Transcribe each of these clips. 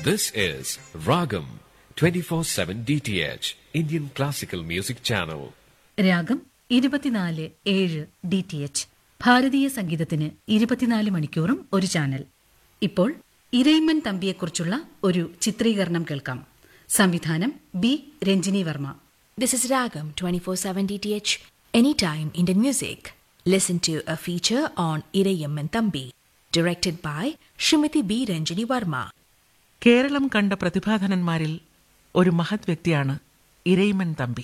This is Ragam 24/7 DTH Indian Classical Music Channel. രാഗം ഇരുപത്തിനാല് ഏഴ് ഡി ടി എച്ച് ഭാരതീയ സംഗീതത്തിന് ഇരുപത്തിനാല് മണിക്കൂറും ഒരു ചാനൽ ഇപ്പോൾ ഇരയിമ്മൻ തമ്പിയെക്കുറിച്ചുള്ള ഒരു ചിത്രീകരണം കേൾക്കാം സംവിധാനം B Ranjini Varma This is Ragam 24/7 DTH Anytime Indian Music. Listen to a feature on Irayamman Thambi, directed by Shrimati B. Ranjini Varma. കേരളം കണ്ട പ്രതിഭാധനന്മാരിൽ ഒരു മഹത് വ്യക്തിയാണ് ഇരയിമൻ തമ്പി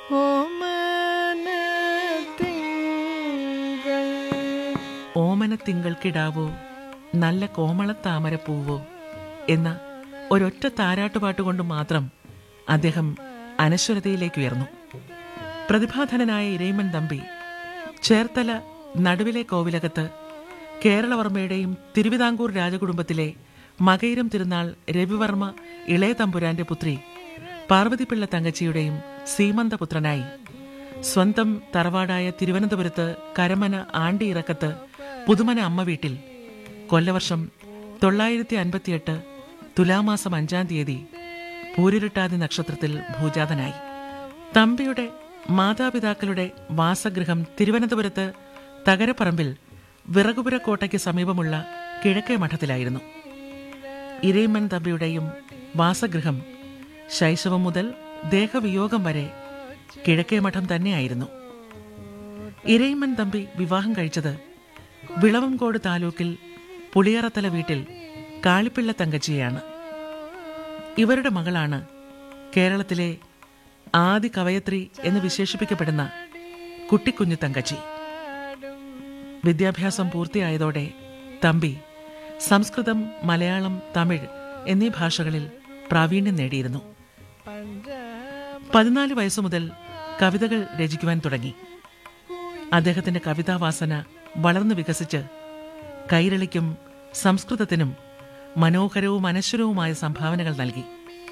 ഓമനത്തിങ്കൾക്കിടാവോ നല്ല കോമളത്താമരപ്പൂവോ എന്ന ഒരൊറ്റ താരാട്ടുപാട്ടുകൊണ്ട് മാത്രം അദ്ദേഹം അനശ്വരതയിലേക്ക് ഉയർന്നു പ്രതിഭാധനനായ ഇരയിമൻ തമ്പി ചേർത്തല നടുവിലെ കോവിലകത്ത് കേരളവർമ്മയുടെയും തിരുവിതാംകൂർ രാജകുടുംബത്തിലെ മകയിരം തിരുനാൾ രവിവർമ്മ ഇളയ തമ്പുരാന്റെ പുത്രി പാർവതിപ്പിള്ള തങ്കച്ചിയുടെയും സീമന്തപുത്രനായി സ്വന്തം തറവാടായ തിരുവനന്തപുരത്ത് കരമന ആണ്ടിയിറക്കത്ത് പുതുമന അമ്മ വീട്ടിൽ കൊല്ലവർഷം തൊള്ളായിരത്തി അൻപത്തിയെട്ട് തുലാമാസം അഞ്ചാം തീയതി പൂരുരുട്ടാതി നക്ഷത്രത്തിൽ ഭൂജാതനായി തമ്പിയുടെ മാതാപിതാക്കളുടെ വാസഗൃഹം തിരുവനന്തപുരത്ത് തകരപ്പറമ്പിൽ വിറകുപുര കോട്ടയ്ക്ക് സമീപമുള്ള കിഴക്കേ മഠത്തിലായിരുന്നു ഇരയിമ്മൻ തമ്പിയുടെയും വാസഗൃഹം ശൈശവം മുതൽ ദേഹവിയോഗം വരെ കിഴക്കേ മഠം തന്നെയായിരുന്നു ഇരയിമ്മൻ തമ്പി വിവാഹം കഴിച്ചത് വിളവംകോട് താലൂക്കിൽ പുളിയറത്തല വീട്ടിൽ കാളിപ്പിള്ള തങ്കച്ചിയാണ് ഇവരുടെ മകളാണ് കേരളത്തിലെ ആദി കവയത്രി എന്ന് വിശേഷിപ്പിക്കപ്പെടുന്ന കുട്ടിക്കുഞ്ഞു തങ്കച്ചി വിദ്യാഭ്യാസം പൂർത്തിയായതോടെ തമ്പി സംസ്കൃതം മലയാളം തമിഴ് എന്നീ ഭാഷകളിൽ പ്രാവീണ്യം നേടിയിരുന്നു പതിനാല് വയസ്സു മുതൽ കവിതകൾ രചിക്കുവാൻ തുടങ്ങി അദ്ദേഹത്തിന്റെ കവിതാവാസന വളർന്നു വികസിച്ച് കൈരളിക്കും സംസ്കൃതത്തിനും മനോഹരവും അനശ്വരവുമായ സംഭാവനകൾ നൽകി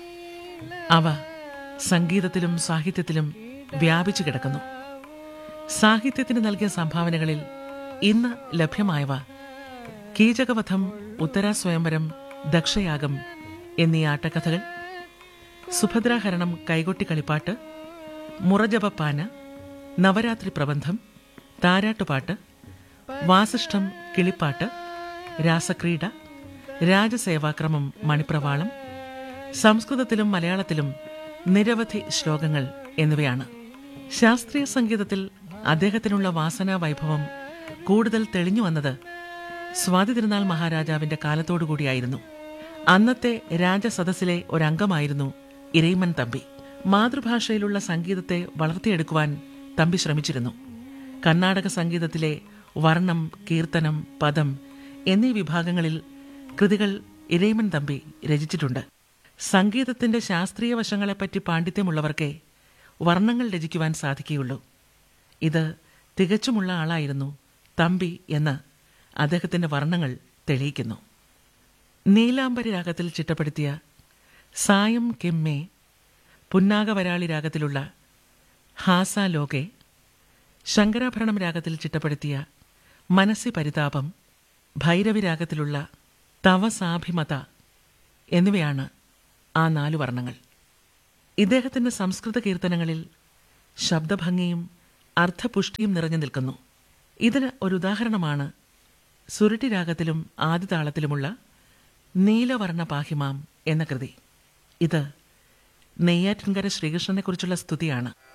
അവ സംഗീതത്തിലും സാഹിത്യത്തിലും വ്യാപിച്ചു കിടക്കുന്നു സാഹിത്യത്തിന് നൽകിയ സംഭാവനകളിൽ ഇന്ന് ലഭ്യമായവ കീചകവധം ഉത്തരാസ്വയംവരം ദക്ഷയാഗം എന്നീ ആട്ടക്കഥകൾ സുഭദ്രാഹരണം കൈകൊട്ടി കളിപ്പാട്ട് മുറജപപ്പാന നവരാത്രി പ്രബന്ധം താരാട്ടുപാട്ട് വാസിഷ്ഠം കിളിപ്പാട്ട് രാസക്രീഡ രാജസേവാക്രമം മണിപ്രവാളം സംസ്കൃതത്തിലും മലയാളത്തിലും നിരവധി ശ്ലോകങ്ങൾ എന്നിവയാണ് ശാസ്ത്രീയ സംഗീതത്തിൽ അദ്ദേഹത്തിനുള്ള വാസനാ വൈഭവം കൂടുതൽ തെളിഞ്ഞു വന്നത് സ്വാതി തിരുനാൾ മഹാരാജാവിന്റെ കാലത്തോടുകൂടിയായിരുന്നു അന്നത്തെ രാജസദസ്സിലെ ഒരംഗമായിരുന്നു ഇരയിമൻ തമ്പി മാതൃഭാഷയിലുള്ള സംഗീതത്തെ വളർത്തിയെടുക്കുവാൻ തമ്പി ശ്രമിച്ചിരുന്നു കർണാടക സംഗീതത്തിലെ വർണ്ണം കീർത്തനം പദം എന്നീ വിഭാഗങ്ങളിൽ കൃതികൾ ഇരയിമൻ തമ്പി രചിച്ചിട്ടുണ്ട് സംഗീതത്തിന്റെ ശാസ്ത്രീയ വശങ്ങളെപ്പറ്റി പാണ്ഡിത്യമുള്ളവർക്കേ വർണ്ണങ്ങൾ രചിക്കുവാൻ സാധിക്കുകയുള്ളൂ ഇത് തികച്ചുമുള്ള ആളായിരുന്നു തമ്പി എന്ന് അദ്ദേഹത്തിന്റെ വർണ്ണങ്ങൾ തെളിയിക്കുന്നു നീലാംബരി രാഗത്തിൽ ചിട്ടപ്പെടുത്തിയ സായം കെമ്മേ പുന്നാഗവരാളി രാഗത്തിലുള്ള ഹാസ ലോകെ ശങ്കരാഭരണം രാഗത്തിൽ ചിട്ടപ്പെടുത്തിയ മനസ്സി പരിതാപം ഭൈരവി രാഗത്തിലുള്ള തവസാഭിമത എന്നിവയാണ് ആ നാലു വർണ്ണങ്ങൾ ഇദ്ദേഹത്തിന്റെ സംസ്കൃത കീർത്തനങ്ങളിൽ ശബ്ദഭംഗിയും അർത്ഥപുഷ്ടിയും നിറഞ്ഞു നിൽക്കുന്നു ഇതിന് ഒരു ഉദാഹരണമാണ് സുരുട്ടി രാഗത്തിലും ആദിതാളത്തിലുമുള്ള നീലവർണ്ണ പാഹിമാം എന്ന കൃതി ഇത് നെയ്യാറ്റിൻകര ശ്രീകൃഷ്ണനെക്കുറിച്ചുള്ള സ്തുതിയാണ്